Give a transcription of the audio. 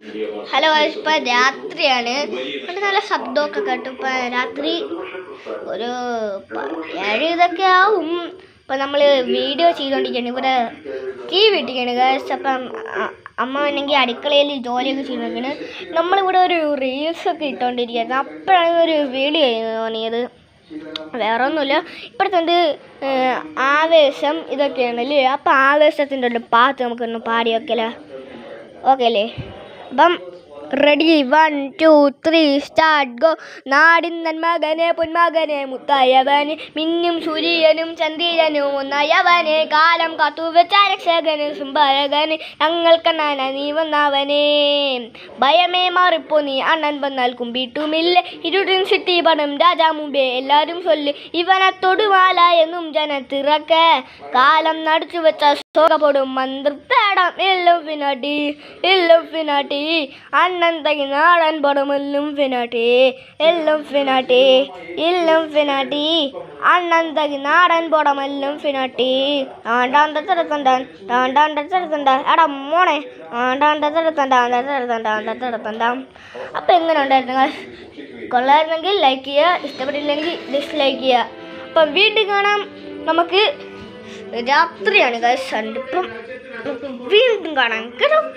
Hello ഇപ്പൊ രാത്രിയാണ് അത് നല്ല ശബ്ദമൊക്കെ കേട്ടു ഇപ്പൊ രാത്രി ഒരു പ- ഏഴ് ഇതൊക്കെ ആവും ഇപ്പൊ നമ്മള് വീഡിയോ ചെയ്തോണ്ടിരിക്കുകയാണ് ഇവിടെ തീ വെട്ടിക്കാണ് ഗൈസ് അപ്പം അ- അമ്മ വേണമെങ്കിൽ അടുക്കളയിൽ ജോലിയൊക്കെ ചെയ്തോണ്ടിരിക്കുകയാണ് നമ്മളിവിടെ ഒരു റീൽസ് ഒക്കെ ഇട്ടോണ്ടിരിക്കുകയായിരുന്നു അപ്പോഴാണ് ഒരു വീഡിയോ തോന്നിയത് വേറെ ഒന്നുമില്ല ഇപ്പോഴത്തെ ആവേശം ഇതൊക്കെയാണ് അല്ലേ അപ്പം ആവേശത്തിൻ്റെ ഒരു പാട്ട് നമുക്കൊന്ന് പാടി വെക്കല ഓക്കെ അല്ലേ അപ്പം ready one two three start go നാടിൻ നന്മകനെ പൊന്മകനെ മുത്തായവന് മിന്നും സൂര്യനും ചന്ദ്രനും ഒന്നായവനെ കാലം കാത്തുവെച്ച രക്ഷകന് സുംബരകന് ഞങ്ങൾക്കണ്ണാന നീ വന്നവനെ ഭയമേ മാറിപ്പോ നീ അണ്ണൻ വന്നാൽ കുമ്പിട്ടുമില്ല ഇരുടിൻ സിട്ടി പണം രാജാ മുമ്പേ എല്ലാരും ചൊല്ല് ഇവനെ തൊടുമാല എന്നും ജനത്തിറക്ക കാലം നടിച്ചു വെച്ച സോകപ്പെടും മന്ത്രത്തേടം എല്ലും ഫിനാട്ടി എല്ലും ഫിനാട്ടി അണ്ണൻ തകി നാടൻ പടം എല്ലും ഫിനാട്ടി എല്ലും ഫിനാട്ടി എല്ലും ഫിനാട്ടി അണ്ണൻ തകി നാടൻ പടം എല്ലും ഫിനാട്ടി ആണ്ടാണ്ട തിടത്തണ്ടാൻ ആണ്ടാണ്ട തിടത്തണ്ട എടാ മോനെ ആണ്ടാണ്ട തിടത്തണ്ട തിടത്തണ്ട തിടത്തണ്ട അപ്പം എങ്ങനെ ഉണ്ടായിരുന്നു guys? കൊള്ളായിരുന്നെങ്കിൽ ലൈക്ക് ചെയ്യുക ഇഷ്ടപ്പെട്ടില്ലെങ്കിൽ ഡിസ്ലൈക്ക് ചെയ്യുക അപ്പം വീണ്ടും കാണാം നമുക്ക് രാത്രിയാണ് ഗൈസ് ഇപ്പം നമുക്ക് വീണ്ടും കാണാം കേട്ടോ